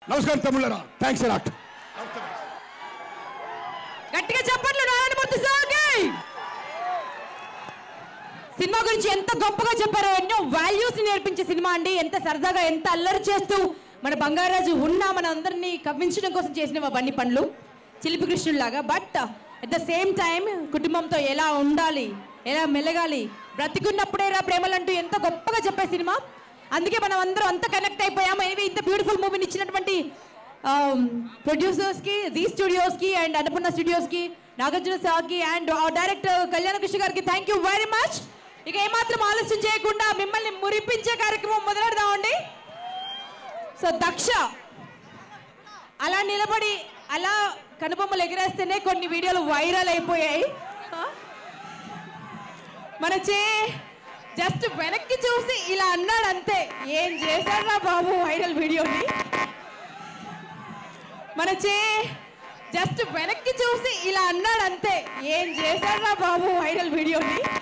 నమస్కారం తమ్ముళ్ళరా thanks lot గట్టిగా చెప్పట్లు నారాయణమూర్తి సార్కి సినిమా గురించి ఎంత గొప్పగా చెప్పారో ఎన్నో వాల్యూస్ నేర్పించే సినిమా అండి ఎంత సరదాగా ఎంత అల్లరి చేస్తూ మన బంగారాజు ఉన్న మన అందరినీ కవ్వించడం కోసం చేసిన బండి పనులు చిలిపి కృష్ణుడిలాగా but at the same time కుటుంబంతో ఎలా ఉండాలి ఎలా మెలగాలి బ్రతికున్నప్పుడే రా ప్రేమలంటూ ఎంత గొప్పగా చెప్పే సినిమా అందుకే మనం అందరం అంత కనెక్ట్ అయిపోయాము ఎనివే ఇంత బ్యూటిఫుల్ మూవీని ఇచ్చినటువంటి ప్రొడ్యూసర్స్ కి జీ స్టూడియోస్ కి అండ్ అన్నపూర్ణ స్టూడియోస్ కి నాగార్జున సార్కి అండ్ డైరెక్టర్ కళ్యాణ కృష్ణ గారికి థ్యాంక్ యూ వెరీ మచ్ ఇక ఏమాత్రం ఆలస్యం చేయకుండా మిమ్మల్ని మురిపించే కార్యక్రమం మొదలెడదామండి సో దక్ష అలా నిలబడి అలా కనుబొమ్మలు ఎగిరేస్తేనే కొన్ని వీడియోలు వైరల్ అయిపోయాయి ఆ? మన చే జస్ట్ వెనక్కి చూసి ఇలా అన్నాడు అంతే ఏం చేశాడ్రా బాబు వైరల్ వీడియోని మన చే జస్ట్ వెనక్కి చూసి ఇలా అన్నాడు అంతే ఏం చేశాడ్రా బాబు వైరల్ వీడియోని